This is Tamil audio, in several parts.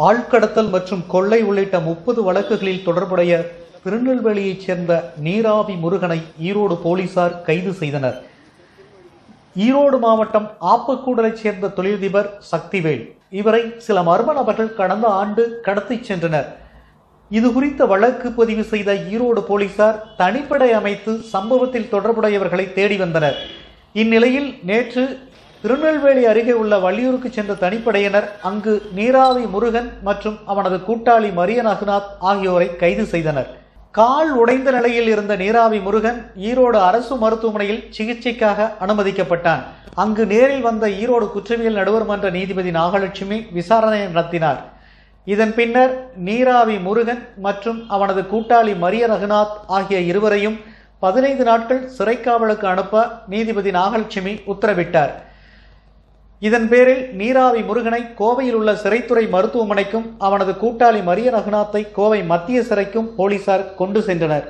ஆழ்கடத்தல் மற்றும் கொள்ளை உள்ளிட்ட முப்பது வழக்குகளில் தொடர்புடைய திருநெல்வேலியைச் சேர்ந்த நீராவி முருகனை ஈரோடு போலீசார் கைது செய்தனர் ஈரோடு மாவட்டம் ஆப்பக்கூடலைச் சேர்ந்த தொழிலதிபர் சக்திவேல் இவரை சில மர்ம நபர்கள் கடந்த ஆண்டு கடத்திச் சென்றனர் இது குறித்த வழக்கு பதிவு செய்த ஈரோடு போலீசார் தனிப்படை அமைத்து சம்பவத்தில் தொடர்புடையவர்களை தேடி வந்தனர் இந்நிலையில் நேற்று திருநெல்வேலி அருகே உள்ள வள்ளியூருக்கு சென்ற தனிப்படையினர் அங்கு நீராவி முருகன் மற்றும் அவனது கூட்டாளி மரியன் அகுநாத் ஆகியோரை கைது செய்தனர் கால் உடைந்த நிலையில் இருந்த நீராவி முருகன் ஈரோடு அரசு மருத்துவமனையில் சிகிச்சைக்காக அனுமதிக்கப்பட்டான் அங்கு நேரில் வந்த ஈரோடு குற்றவியல் நடுவர் மன்ற நீதிபதி நாகலட்சுமி விசாரணை நடத்தினார் இதன் பின்னர் நீராவி முருகன் மற்றும் அவனது கூட்டாளி மரிய ரகுநாத் ஆகிய இருவரையும் பதினைந்து நாட்கள் சிறைக்காவலுக்கு அனுப்ப நீதிபதி நாகலட்சுமி உத்தரவிட்டார் இதன் பேரில் நீராவி முருகனை கோவையில் உள்ள சிறைத்துறை மருத்துவமனைக்கும் அவனது கூட்டாளி மரிய ரகுநாத்தை கோவை மத்திய சிறைக்கும் போலீசார் கொண்டு சென்றனர்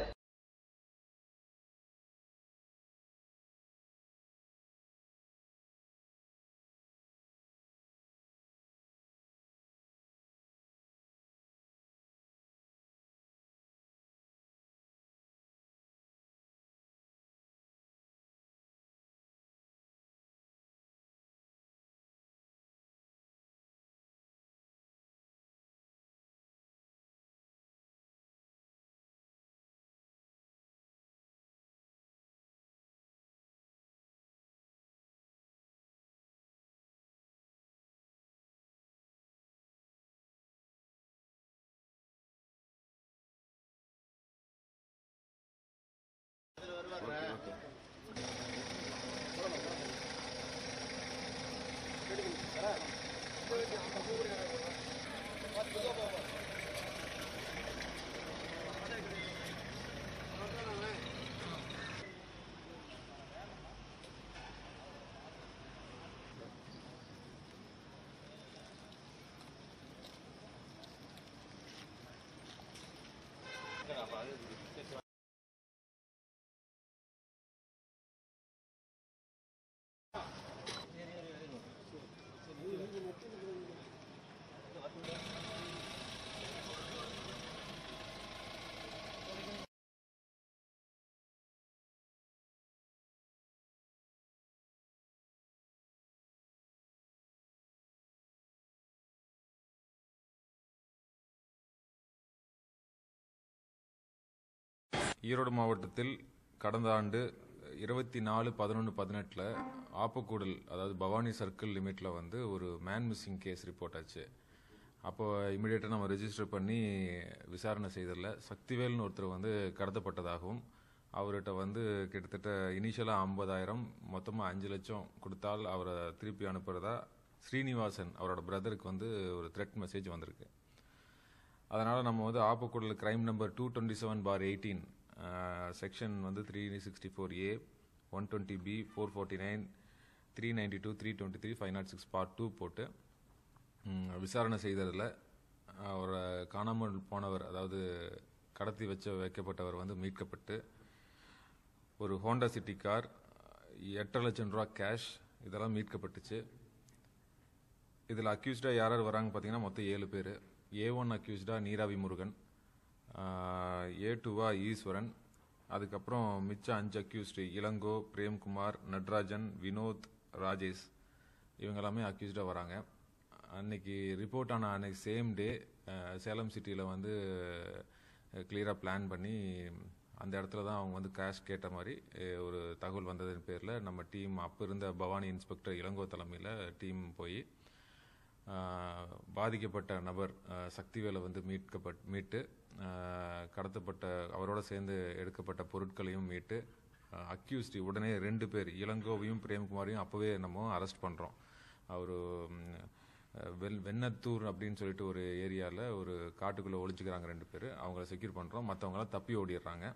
ஈரோடு மாவட்டத்தில் கடந்த ஆண்டு இருபத்தி நாலு பதினொன்று பதினெட்டில் ஆப்பக்கூடல் அதாவது பவானி சர்க்கிள் லிமிட்டில் வந்து ஒரு மேன் மிஸ்ஸிங் கேஸ் ரிப்போர்ட் ஆச்சு அப்போ இமிடியேட்டாக நம்ம ரெஜிஸ்டர் பண்ணி விசாரணை செய்ததில் சக்திவேல்னு ஒருத்தர் வந்து கடத்தப்பட்டதாகவும் அவர்கிட்ட வந்து கிட்டத்தட்ட இனிஷியலாக ஐம்பதாயிரம் மொத்தமாக அஞ்சு லட்சம் கொடுத்தால் அவரை திருப்பி அனுப்புறதா ஸ்ரீனிவாசன் அவரோட பிரதருக்கு வந்து ஒரு த்ரெட் மெசேஜ் வந்திருக்கு அதனால் நம்ம வந்து Appakoodal crime number two twenty seven four eighteen section வந்து three sixty four A one twenty B four forty nine three ninety two three twenty three five not six part two போட்டு ம், விசாரணை செய்ததில் அவரை காணாமல் போனவர் அதாவது கடத்தி வச்ச வைக்கப்பட்டவர் வந்து மீட்கப்பட்டு ஒரு ஹோண்டா சிட்டி கார் எட்டரை லட்சம் ரூபா கேஷ் இதெல்லாம் மீட்கப்பட்டுச்சு இதில் அக்யூஸ்டாக யார் யார் வராங்க பார்த்தீங்கன்னா மொத்தம் ஏழு பேர் ஏ ஒன் அக்யூஸ்டாக நீராவி முருகன் ஏ டூவா ஈஸ்வரன் அதுக்கப்புறம் மிச்சம் அஞ்சு அக்யூஸ்டு இளங்கோ பிரேம்குமார் நட்ராஜன் வினோத் ராஜேஷ் இவங்க எல்லாமே அக்யூஸ்டாக வராங்க அன்னைக்கு ரிப்போர்ட் ஆன அன்னைக்கு சேம் டே சேலம் சிட்டியில் வந்து கிளியராக பிளான் பண்ணி அந்த இடத்துல தான் அவங்க வந்து கேஷ் கேட்ட மாதிரி அஹ், ஒரு தகவல் வந்ததன் பேரில் நம்ம டீம் அப்போ இருந்த பவானி இன்ஸ்பெக்டர் இளங்கோ தலைமையில் டீம் போய் ஆஹ், பாதிக்கப்பட்ட நபர் ஆஹ், சக்திவேலை வந்து மீட்கப்பட் மீட்டு ஆஹ், கடத்தப்பட்ட அவரோட சேர்ந்து எடுக்கப்பட்ட பொருட்களையும் மீட்டு அக்யூஸ்டி உடனே ரெண்டு பேர் இளங்கோவையும் பிரேம்குமாரையும் அப்போவே நம்ம அரெஸ்ட் பண்ணுறோம் அவர் வெல் வெண்ணத்தூர் அப்படின்னு சொல்லிட்டு ஒரு ஏரியாவில் ஒரு காட்டுக்குள்ளே ஒளிச்சுக்கிறாங்க ரெண்டு பேர் அவங்கள செக்யூர் பண்ணுறோம் மற்றவங்களாம் தப்பி ஓடிடுறாங்க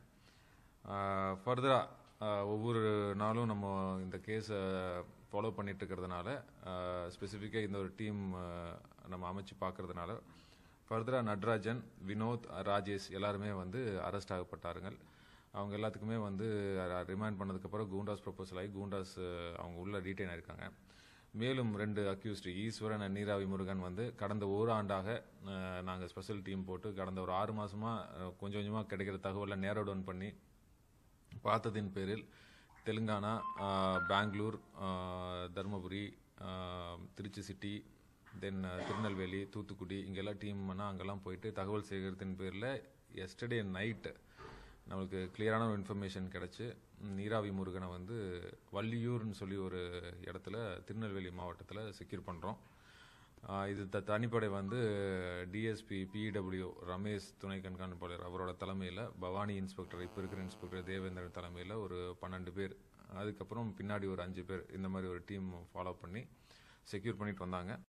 ஃபர்தராக ஒவ்வொரு நாளும் நம்ம இந்த கேஸை ஃபாலோ பண்ணிட்டு இருக்கிறதுனால ஸ்பெசிஃபிக்காக இந்த ஒரு டீம் நம்ம அமைச்சு பார்க்கறதுனால ஃபர்தராக நட்ராஜன் வினோத் ராஜேஷ் எல்லாருமே வந்து அரெஸ்ட் ஆகப்பட்டாருங்கள் அவங்க எல்லாத்துக்குமே வந்து ரிமாண்ட் பண்ணதுக்கப்புறம் கூண்டாஸ் ப்ரொபோசல் ஆகி கூண்டாஸ் அஹ், அவங்க உள்ள டீடைன் ஆயிருக்காங்க மேலும் ரெண்டு அக்யூஸ்டு ஈஸ்வரன் and நீராவி முருகன் வந்து கடந்த ஒரு ஆண்டாக நாங்கள் ஸ்பெஷல் டீம் போட்டு கடந்த ஒரு ஆறு மாசமா அஹ், கொஞ்சம் கொஞ்சமாக கிடைக்கிற தகவலை நேரோ டவுன் பண்ணி பார்த்ததின் பேரில் தெலுங்கானா ஆஹ், பெங்களூர் ஆஹ், தருமபுரி ஆஹ், திருச்சி சிட்டி தென் திருநெல்வேலி தூத்துக்குடி இங்கெல்லாம் டீம் பண்ணால் அங்கெல்லாம் போயிட்டு தகவல் சேகரித்தின் பேரில் எஸ்டர்டே நைட்டு நம்மளுக்கு கிளியரான ஒரு இன்ஃபர்மேஷன் கிடச்சி நீராவி முருகனை வந்து வள்ளியூர்னு சொல்லி ஒரு இடத்துல திருநெல்வேலி மாவட்டத்தில் செக்யூர் பண்ணுறோம் இது த தனிப்படை வந்து டிஎஸ்பி பிடபிள்யூ ரமேஷ் துணை கண்காணிப்பாளர் அவரோட தலைமையில் பவானி இன்ஸ்பெக்டர் இப்போ இருக்கிற இன்ஸ்பெக்டர் தேவேந்திரன் தலைமையில் ஒரு பன்னெண்டு பேர் அதுக்கப்புறம் பின்னாடி ஒரு அஞ்சு பேர் இந்த மாதிரி ஒரு டீம் ஃபாலோ பண்ணி செக்யூர் பண்ணிட்டு வந்தாங்க